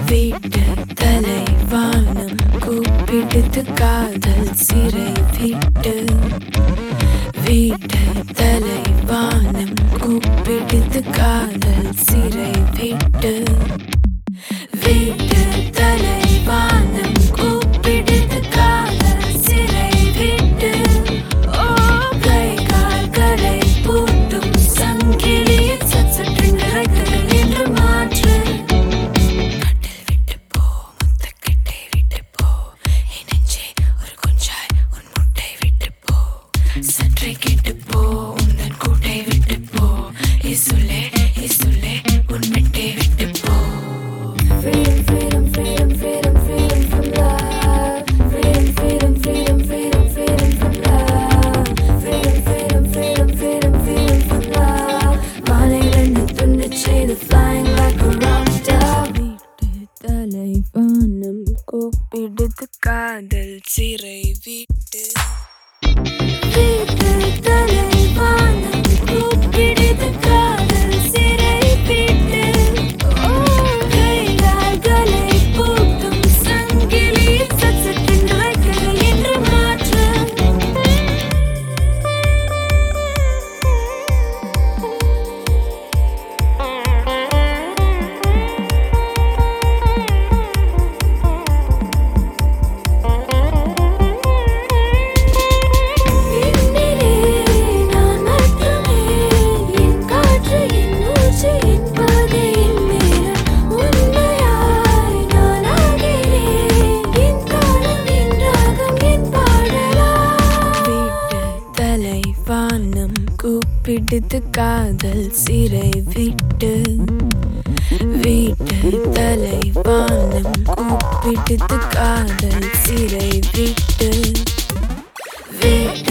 வீட்டு தலைவானம் கூப்பிடுது காதல் சிறை விட்டு வீட்டு தலைவானம் கூப்பிடுது காதல் சிறை விட்டு வீட்டு தலைவானம் கூப்பிடுது காதல் சிறை விட்டு ஓ கை கால்களை பூட்டும் சங்கிலியில் சச்சென்று ரெக்கைகள் என்று மாற்று கட்டில் விட்டு போ முத்தக்கட்டை விட்டு போ என் நெஞ்சே ஒரு குஞ்சாய் உன் முட்டை விட்டு போ சற்றே கெட்டு போ உந்தன் கூட்டை விட்டு போ இசுலே இசுலே உன் மெட்டை விட்டு போ Freedom, freedom, freedom, freedom, freedom from love. Freedom, freedom, freedom, freedom, freedom from love. Freedom, freedom, freedom, freedom, freedom from love. வானிலிருந்து துண்டச் செய்து flying like a rock star. வீட்டு தலைவானம் கூப்பிடுது காதல் சிறை வீட்டு வீட்டு தலைவானம் கூப்பிடுது காதல் சிறை வீட்டு ஓ கைகால்களை பூட்டும் சங்கிலியில் சச்சென்று ரெக்கைகள் என்று மாற்று என்னிலே நான் மட்டுமே என் காற்று என் மூச்சு என் பாதை என் நேரம் உண்மையாய் நான் ஆகிறேன் என் காலம் என் ராகம் என் பாடலா வீட்டு தலைவானம் கூப்பிடுது காதல் சிறை விட்டு வீட்டு தலைவானம் கூப்பிடுது காதல் சிறை விட்டு வீட்டு